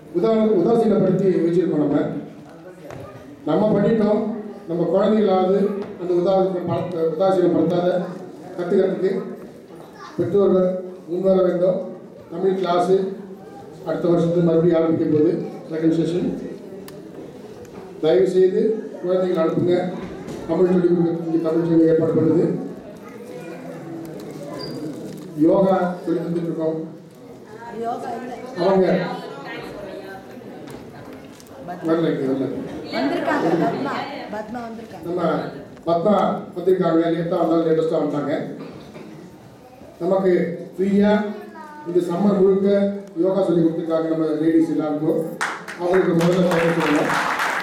உதா உதாசீனப்படுத்தி வச்சிருக்கோம் நம்ம நம்ம பண்ணிட்டோம் நம்ம குழந்தைகளாவது அந்த உதாசீன பழக்க உதாசீனப்படுத்தாத கற்றுக்கிறதுக்கு பெற்றோர்கள் முன்வர வேண்டும் தமிழ் கிளாஸு அடுத்த வருஷத்துக்கு மறுபடியும் ஆரம்பிக்க போகுது செகண்ட் செஷன் தயவு செய்து குழந்தைகள் அனுப்புங்க தமிழ் சொல்லிக் கொடுக்கறதுக்கு இங்கே தமிழ் சொல்லி ஏற்பாடு பண்ணுது யோகா சொல்லி தந்துட்டு இருக்கோம் யோகா இல்லை அவங்க வரல இங்க வரல வந்திருக்காங்க பத்மா பத்மா வந்திருக்காங்க நம்ம பத்மா வந்திருக்காங்க லேட்டாக வந்தாலும் லேட்டஸ்ட்டாக வந்தாங்க நமக்கு ஃப்ரீயாக இந்த சம்மர் முழுக்க யோகா சொல்லி கொடுத்துருக்காங்க நம்ம லேடிஸ் எல்லாருக்கும் அவங்களுக்கு முதல்ல தகவல் சொல்லணும்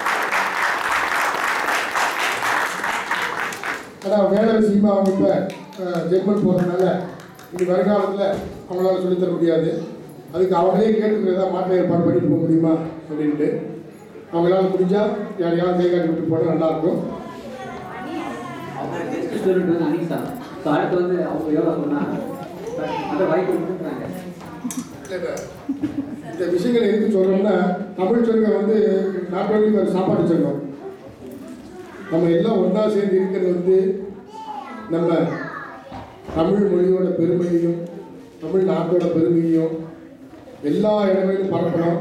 ஆனால் வேலை விஷயமா அவங்க இப்போ ஜெர்மன் போகிறதுனால இனி வருங்காலத்தில் அவங்களால சொல்லித் தர முடியாது அதுக்கு அவங்களே கேட்டுக்கிறதா மாற்ற ஏற்பாடு பண்ணிட்டு போக முடியுமா அப்படின்ட்டு அவங்களால முடிஞ்சால் யாரையாவது கை காட்டி விட்டு போனால் நல்லாயிருக்கும் ஸ்டூடெண்ட் வந்து அனிஷா ஸோ அடுத்து வந்து அவங்க யோகா சொன்னாங்க அந்த வாய்ப்பு கொடுக்குறாங்க இந்த விஷயங்கள் எதுக்கு சொல்றோம்னா தமிழ் சங்கம் வந்து நாட் only ஒரு சாப்பாடு சங்கம் நம்ம எல்லாம் ஒன்றா சேர்ந்து இருக்கிறது வந்து நம்ம தமிழ் மொழியோட பெருமையையும் தமிழ் நாட்டோட பெருமையையும் எல்லா இடங்களிலும் பரப்பணும்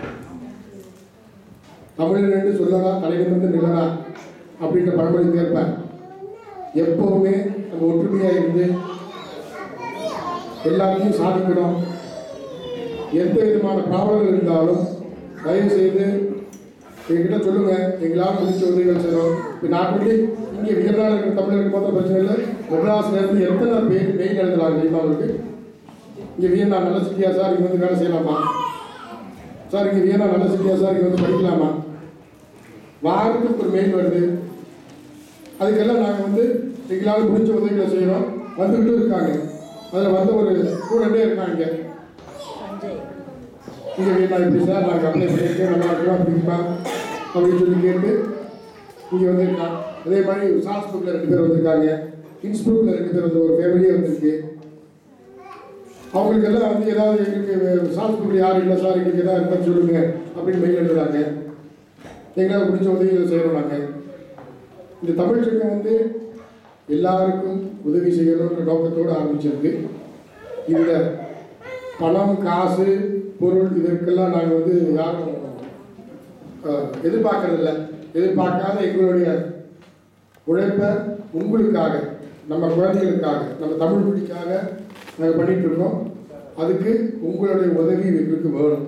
தமிழன் சொல்லடா தலைநிமிர்ந்து நிலடா அப்படின்ற பழமொழி கேட்பேன் எப்பவுமே நம்ம ஒற்றுமையாக இருந்து எல்லாத்தையும் சாதிக்கணும் எந்த விதமான ப்ராப்ளம் இருந்தாலும் தயவு செய்து எங்ககிட்ட சொல்லுங்க எங்களால் முடிச்ச உதவிகள் செய்கிறோம் இப்போ நான் சொல்லி இங்கே வியர்நாடு இருக்கிற தமிழருக்கு மொத்தம் பிரச்சனை இல்லை மெட்ராஸ்ல இருந்து எத்தனை பேர் மெயில் எழுதுறாங்க தெரியுமா உங்களுக்கு இங்கே வியன்னா நல்ல சிட்டியா சார் இங்கே வந்து வேலை செய்யலாமா சார் இங்கே வியன்னா நல்ல சிட்டியா சார் இங்கே வந்து படிக்கலாமா வாரத்துக்கு ஒரு மெயில் வருது அதுக்கெல்லாம் நாங்கள் வந்து எங்களால் முடிஞ்ச உதவிகளை செய்கிறோம் வந்துக்கிட்டும் இருக்காங்க அதில் வந்த ஒரு ஸ்டூடெண்டே இருக்காங்க சஞ்சய் இங்கே வீட்டில் இப்படி சார் நாங்கள் அப்ளை பண்ணியிருக்கேன் நல்லா இருக்கிறோம் அப்படிங்களா அப்படின்னு சொல்லி கேட்டு இங்கே வந்திருக்கான் அதே மாதிரி சால்ஸ்புக்கில் ரெண்டு பேர் வந்திருக்காங்க இன்ஸ்புக்கில் ரெண்டு பேர் வந்து ஒரு ஃபேமிலியே வந்திருக்கு அவங்களுக்கு எல்லாம் வந்து ஏதாவது எங்களுக்கு சால்ஸ்புக்கில் யாரும் இல்லை சார் எங்களுக்கு ஏதாவது இருந்தால் சொல்லுங்க அப்படின்னு மெயில் எழுதுறாங்க எங்களால் முடிஞ்ச உதவிகளை செய்கிறோம் நாங்கள் இந்த தமிழ் சங்கம் வந்து எல்லாருக்கும் உதவி செய்யணுன்ற நோக்கத்தோடு ஆரம்பிச்சிருக்கு இந்த பணம் காசு பொருள் இதற்கெல்லாம் நாங்கள் வந்து யாரும் அஹ், எதிர்பார்க்கறதில்ல எதிர்பார்க்காத எங்களுடைய உழைப்பை உங்களுக்காக நம்ம குழந்தைகளுக்காக நம்ம தமிழ் மொழிக்காக நாங்கள் பண்ணிட்டு இருக்கோம் அதுக்கு உங்களுடைய உதவி எங்களுக்கு வேணும்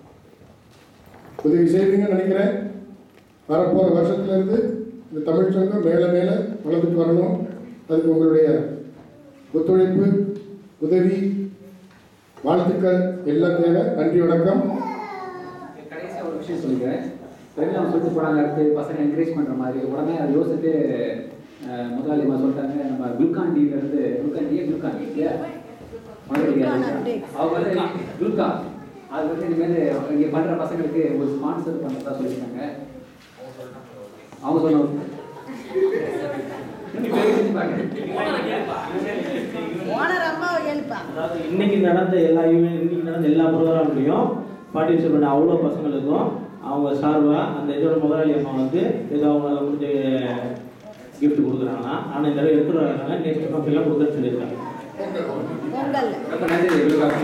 உதவி செய்வீங்கன்னு நினைக்கிறேன் வரப்போகிற வருஷத்துலேருந்து இந்த தமிழ் சங்கம் மேலே மேலே வளர்ந்துட்டு வரணும் அதுக்கு உங்களுடைய ஒத்துழைப்பு உதவி வாழ்த்துக்கள் எல்லாம் தேவை நன்றி வணக்கம் கடைசியாக ஒரு விஷயம் சொல்லிக்கிறேன் பிரவீன் அவங்க சொல்லிட்டு போனாங்க அடுத்து பசங்க என்கரேஜ் பண்ணுற மாதிரி உடனே அதை யோசிச்சுட்டு அஹ், முதலாளிமா சொல்லிட்டாங்க நம்ம குல்கான் டீல இருந்து குல்கான் டீ குல்கான் டீ இல்லையா குல்கான் updates. அவங்க வந்து குல்கான் அது வந்து இனிமேல் இங்கே பண்ணுற பசங்களுக்கு ஒரு ஸ்பான்சர் பண்ணுறதா சொல்லியிருக்காங்க அவங்க சொன்ன நீங்க பேசி பாருங்க. ஓனர் அம்மாவை எழுப்பா அதாவது இன்னைக்கு நடந்த எல்லா ஈவெண்ட் இன்னைக்கு நடந்த எல்லா ப்ரோக்ராம்லையும் பார்ட்டிசிபேட் பண்ண அவ்வளோ பசங்களுக்கும் அவங்க சார்பாக அந்த இதோட முதலாளி அம்மா வந்து ஏதோ அவங்களால முடிஞ்ச கிஃப்ட் கொடுக்குறாங்கன்னா ஆனால் இந்த தடவை எடுத்துட்டு வராங்க நெக்ஸ்ட் ஃபங்க்ஷனில் கொடுக்குறேன்னு சொல்லியிருக்காங்க பொங்கல் ரொம்ப நன்றி குல்கான்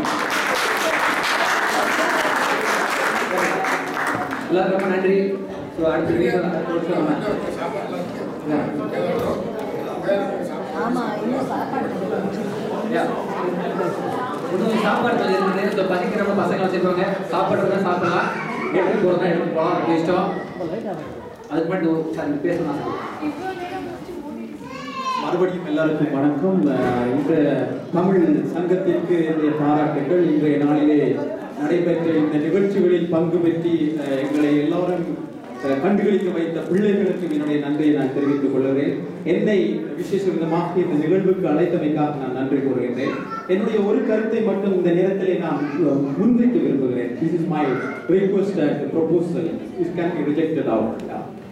எல்லாரும் ரொம்ப நன்றி ஸோ அடுத்த வீடியோ அடுத்த வருஷம் ஆமா இன்னும் சாப்பாடு யா. இன்னும் சாப்பாடு கொஞ்சம் இருக்குது ஸோ பசிக்கிறவங்க பசங்க வச்சிருப்பாங்க சாப்பாடு சாப்பிடலாம் எடுத்து போகிறதா எடுத்து போகலாம் அது இஷ்டம் அதுக்கு மட்டும் சார் பேசலாம் மறுபடியும் எல்லாருக்கும் வணக்கம் அஹ் இந்த தமிழ் சங்கத்திற்கு என்னுடைய பாராட்டுகள் இன்றைய நாளிலே நடைபெற்ற இந்த நிகழ்ச்சிகளில் பங்கு பெற்றி அஹ், எங்களை எல்லாரும் அஹ், கண்டுகளிக்க வைத்த பிள்ளைகளுக்கு என்னுடைய நன்றியை நான் தெரிவித்துக் கொள்கிறேன் என்னை விசேஷ விதமாக இந்த நிகழ்வுக்கு அழைத்தமைக்காக நான் நன்றி கூறுகின்றேன் என்னுடைய ஒரு கருத்தை மட்டும் இந்த நேரத்திலே நான் அஹ், முன்வைக்க விரும்புகிறேன் this is my request and proposal is can be rejected out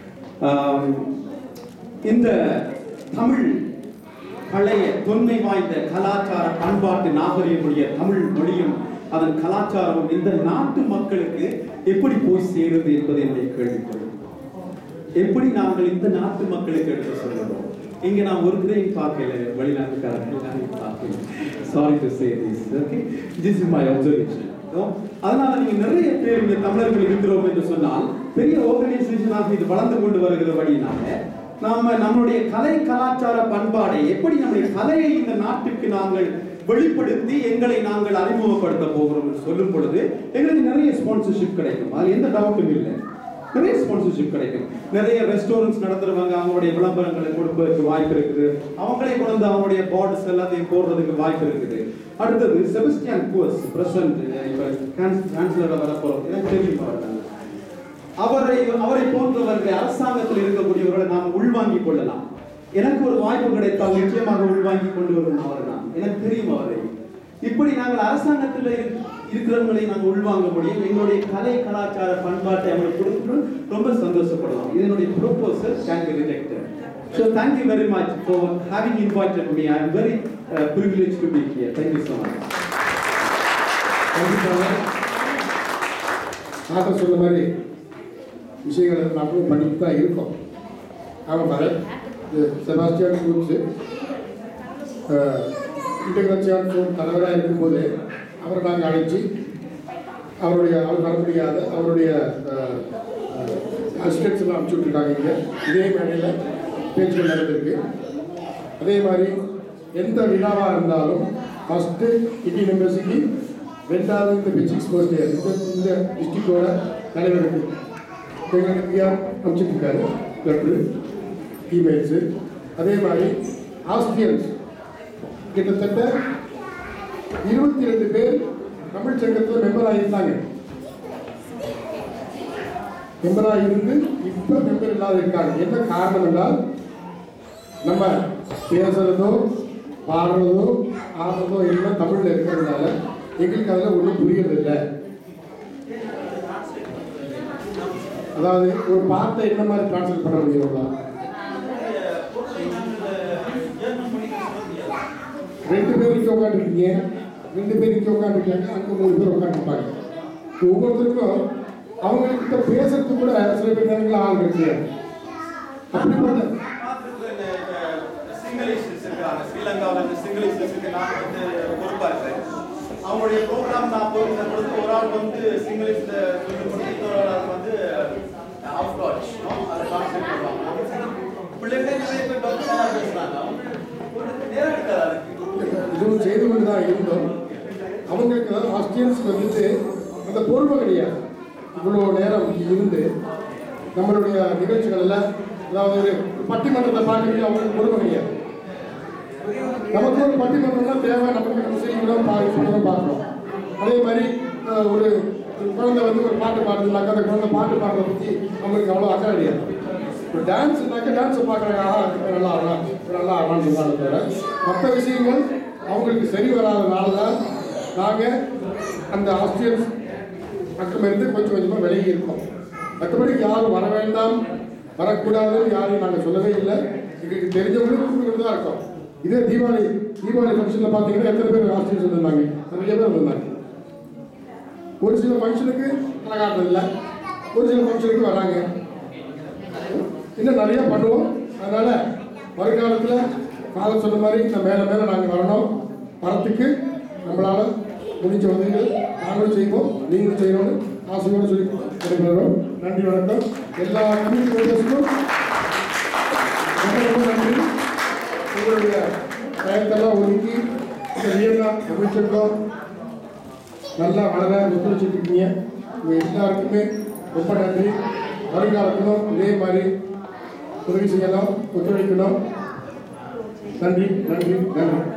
இந்த தமிழ் பழைய தொன்மை வாய்ந்த கலாச்சார பண்பாட்டு நாகரிகமுடைய தமிழ் மொழியும் அதன் கலாச்சாரம் இந்த நாட்டு மக்களுக்கு எப்படி போய் சேருது என்பது என்னுடைய கேள்விக்குறி எப்படி நாங்கள் இந்த நாட்டு மக்களுக்கு எடுத்து சொல்லுறோம் இங்க நான் ஒரு கிரையும் பார்க்கல வெளிநாட்டுக்காரர்கள் நிறைய பார்க்கல sorry to say this okay this is my observation அதனால நீங்க நிறைய பேர் இங்க தமிழர்கள் இருக்கிறோம் என்று சொன்னால் பெரிய ஆர்கனைசேஷனாக இது வளர்ந்து கொண்டு வருகிறபடினால நாம நம்மளுடைய கலை கலாச்சார பண்பாடை எப்படி நம்முடைய கலையை இந்த நாட்டுக்கு நாங்கள் வெளிப்படுத்தி எங்களை நாங்கள் அறிமுகப்படுத்த போகிறோம் என்று சொல்லும் பொழுது எங்களுக்கு நிறைய ஸ்பான்சர்ஷிப் கிடைக்கும் அது எந்த டவுட்டும் இல்லை நிறைய ஸ்பான்சர்ஷிப் கிடைக்கும் நிறைய ரெஸ்டாரண்ட்ஸ் நடத்துறவங்க அவங்களுடைய விளம்பரங்களை கொடுப்பதற்கு வாய்ப்பு இருக்குது அவங்களே கொண்டு வந்து அவங்களுடைய பார்டர்ஸ் எல்லாத்தையும் போடுறதுக்கு வாய்ப்பு இருக்குது அடுத்தது செபஸ்டியன் கோர்ஸ் பிரசன்ட் இப்போ சான்சலரை வர போறோம் எனக்கு தெரியும் அவர்தான். அவரை அவரை போன்றவர்களை அரசாங்கத்தில் இருக்கக்கூடியவர்களை நாம் உள்வாங்கிக் கொள்ளலாம் எனக்கு ஒரு வாய்ப்பு கிடைத்தால் நிச்சயமாக உள்வாங்கிக் கொண்டு வரும் அவர் தான் எனக்கு தெரியும் அவரை இப்படி நாங்கள் அரசாங்கத்தில் இரு- இருக்கிறவங்களை நாங்கள் உள்வாங்க முடியும் எங்களுடைய கலை கலாச்சார பண்பாட்டை அவங்களுக்கு கொடுக்கணும் ரொம்ப சந்தோஷப்படலாம் இதனுடைய proposal can be rejected so thank you very much for having invited me I am very privilege to be here thank you so much கண்டிப்பாக ஆட்டர் சொன்ன மாதிரி விஷயங்களை நாமளும் பண்ணிட்டு தான் இருக்கோம் ஆமாம் பாரு இது செபாஸ்டியான் குரூப்ஸு இன்டெகிரேஷன் ஃபோன் தலைவராக இருக்கும்போது அவரை நாங்கள் அழைச்சி அவருடைய அவர் வர முடியாத அவருடைய அசிஸ்டன்ஸ் எல்லாம் அனுப்பிச்சு விட்ருக்காங்க இங்கே இதே மேடையில் பேச்சுகள் நடந்திருக்கு அதே மாதிரி எந்த விழாவாக இருந்தாலும் ஃபஸ்ட்டு இந்தியன் எம்பசிக்கு ரெண்டாவது இந்த பிசிக்ஸ் ஃபர்ஸ்ட் இயர் இந்த இந்த டிஸ்ட்ரிக்டோட தலைவருக்கு எங்களுக்கு பிஆர் அனுப்பிச்சிட்ருக்காரு லெட்ரு இமெயில்ஸு அதே மாதிரி ஆஸ்திரியன்ஸ் கிட்டத்தட்ட இருபத்தி ரெண்டு பேர் தமிழ் சங்கத்தில் மெம்பர் ஆகியிருந்தாங்க மெம்பராக இருந்து இப்போ மெம்பர் இல்லாத இருக்காங்க என்ன காரணம் என்றால் நம்ம பேசுறதோ பாடுறதோ ஆடுறதோ எல்லாம் தமிழில் இருக்கிறதுனால எங்களுக்கு அதில் ஒன்றும் புரியறதில்லை அதாவது ஒரு பாட்டை என்ன மாதிரி டிரான்ஸ்லேட் பண்ண முடியுங்களா ரெண்டு பேர் இங்கே உட்காந்துருக்கீங்க ரெண்டு பேர் இங்கே உட்காந்துருக்காங்க அங்கே மூணு பேர் உட்காந்துருப்பாங்க ஒவ்வொருத்தருக்கும் அவங்கக்கிட்ட பேசுறதுக்கு கூட சில பேர் நேரங்களில் ஆள் கிடையாது அப்படிப்பட்ட சிங்களீஷஸ் இருக்காங்க ஸ்ரீலங்காவில் இருந்து சிங்களீஷஸுக்கு நான் வந்து பொறுப்பாக இருக்கேன் அவங்களுடைய ப்ரோக்ராம் நான் போயிருந்த பொழுது ஒரு ஆள் வந்து சிங்களீஷில் சொல்லி கொடுத்து இன்னொரு ஆள் வந்து ஆஃப் லாட்ச் அதை கான்செப்ட் பண்ணுவாங்க பிள்ளைங்களே நிறைய பேர் டாக்டர் பேசுகிறாங்க அவங்க ஒரு நேரம் இருக்காது அதுக்கு இதுவும் செய்து கொண்டு தான் இருந்தோம் அவங்களுக்கு அதாவது ஆஸ்திரியன்ஸ்க்கு வந்துட்டு அந்த பொறுமை கிடையாது இவ்வளோ நேரம் இங்க இருந்து நம்மளுடைய நிகழ்ச்சிகள்ல அதாவது ஒரு பட்டிமன்றத்தை பார்க்கறதுக்கு அவங்களுக்கு பொறுமை கிடையாது நமக்கு ஒரு பட்டிமன்றம்னா தேவை நமக்கு நம்ம செய்யணும் பார்க்கணும் பார்க்கணும் அதே மாதிரி அஹ், ஒரு ஒரு குழந்தை வந்து ஒரு பாட்டு பாடுதுனாக்கா அந்த குழந்தை பாட்டு பாடுறத பற்றி அவங்களுக்கு அவ்வளோ அக்கறை கிடையாது ஒரு டான்ஸ்னாக்கா டான்ஸை பார்க்குறாங்க ஆஹா இவன் நல்லா ஆடலாம் இவன் நல்லா ஆடலாம்னு சொல்லுவாங்க தவிர மற்ற விஷயங்கள் அவங்களுக்கு சரி வராதனால தான் நாங்கள் அந்த ஆஸ்திரியன்ஸ் பக்கமிருந்து கொஞ்சம் கொஞ்சமாக விலகி இருக்கோம் மற்றபடி யாரும் வர வேண்டாம் வரக்கூடாதுன்னு யாரையும் நாங்கள் சொல்லவே இல்லை எங்களுக்கு தெரிஞ்சவங்களும் கூப்பிட்டு தான் இருக்கோம் இதே தீபாவளி தீபாவளி ஃபங்க்ஷனில் பார்த்தீங்கன்னா எத்தனை பேர் ஆஸ்திரியன்ஸ் வந்திருந்தாங்க நிறைய பேர் வந்திருந்தாங்க ஒரு சில ஃபங்க்ஷனுக்கு கலகாட்டம் இல்லை ஒரு சில ஃபங்க்ஷனுக்கு வராங்க இன்னும் நிறைய பண்ணுவோம் அதனால வருங்காலத்தில் ஃபாதர் சொன்ன மாதிரி இந்த மேலே மேலே நாங்கள் வரணும் வரத்துக்கு நம்மளால முடிஞ்ச உதவிகள் நாங்களும் செய்வோம் நீங்களும் செய்யணும்னு ஆசையோடு சொல்லி விடைபெறுகிறோம் நன்றி வணக்கம் எல்லா கம்யூனிட்டி மெம்பர்ஸுக்கும் ரொம்ப ரொம்ப நன்றி உங்களுடைய டயத்தெல்லாம் ஒதுக்கி இந்த வியன்னா தமிழ்ச்சங்கம் நல்லா வளர ஒத்துழைச்சிட்டு இருக்கீங்க உங்க எல்லாருக்குமே ரொம்ப நன்றி வருங்காலத்திலும் இதே மாதிரி உதவி செய்யணும் ஒத்துழைக்கணும் நன்றி நன்றி நன்றி